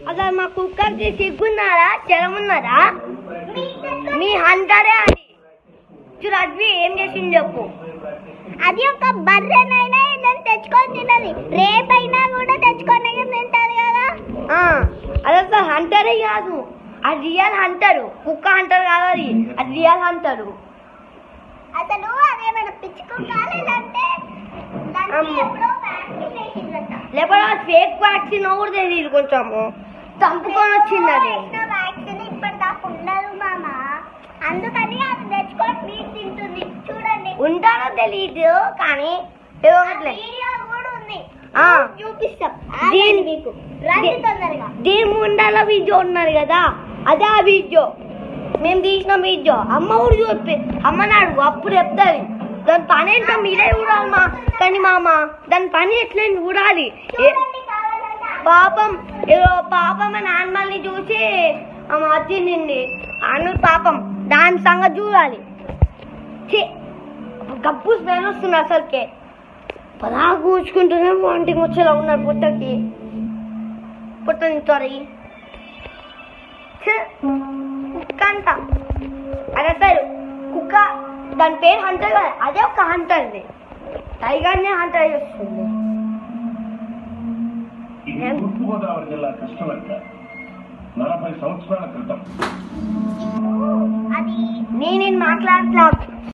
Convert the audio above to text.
అసలు మా కుక్కకి సిగ్గున్నారా శరమున్నారా మీ హంటరే అది చూడు అద్వి ఏం చేసింది చెప్పు అది ఒక బర్రెనైనా నేను తెచ్చుకొని తినది రేపైనా కూడా తెచ్చుకొని తింటది కదా ఆ, అది అసలు హంటరే కాదు అది రియల్ హంటరు కుక్క హంటర్ కాదు అది అది రియల్ హంటరు అసలు అదేమైనా పిచ్చుకోక లేదంటే దానికి అమ్మో. ఎప్పుడో వ్యాక్సిన్ వేసిందట లేకపోతే ఫేక్ వ్యాక్సిన్ కూడా తెలియదు కొంచెము చంపుకొని వచ్చింది అది వేసిన వ్యాక్సిన్ ఇప్పటిదాకా ఉండదు మామ అందుకని అది తెచ్చుకొని మీరు తింటుంది చూడండి ఉంటారో తెలియదు కానీ ఏదో ఒకట్లే. వీడియో కూడా ఉంది ఆ. చూపిస్తాం దీని- ఆగండి మీకు రండి దీ- తొందరగా దీని ముందర వీడియో ఉన్నది కదా అదే ఆ వీడియో మేము తీసిన వీడియో అమ్మ కూడా చూపి అమ్మని అడుగు అప్పుడు చెప్తాది దాని పని ఏంటో మీరే చూడాలి మా కానీ మామ దాని పని ఎట్లా చూడాలి ఏ- చూడండి కావాలంటే పాపం ఏదో పాపం అని ఆన్మల్ని చూసి ఆమె వచ్చింది అను పాపం దాని సంగతి చూడాలి ఛీ, గబ్బు స్మెల్ వస్తుంది అసలుకే పదా కూర్చుకుంటూనే వాంటింగ్ వచ్చేలా ఉన్నారు పుట్టకి పుట్ట త్వరగి కుక్క అంట అది అసలు కుక్క దాని పేరు హంటర్ కదా అదే ఒక హంటర్ది టైగర్నే హంటర్ చేస్తుంది ఇది తూర్పుగోదావరి జిల్లా కృష్ణలంక నలభై సంవత్సరాల క్రితం అది నేను మాట్లాడట్లా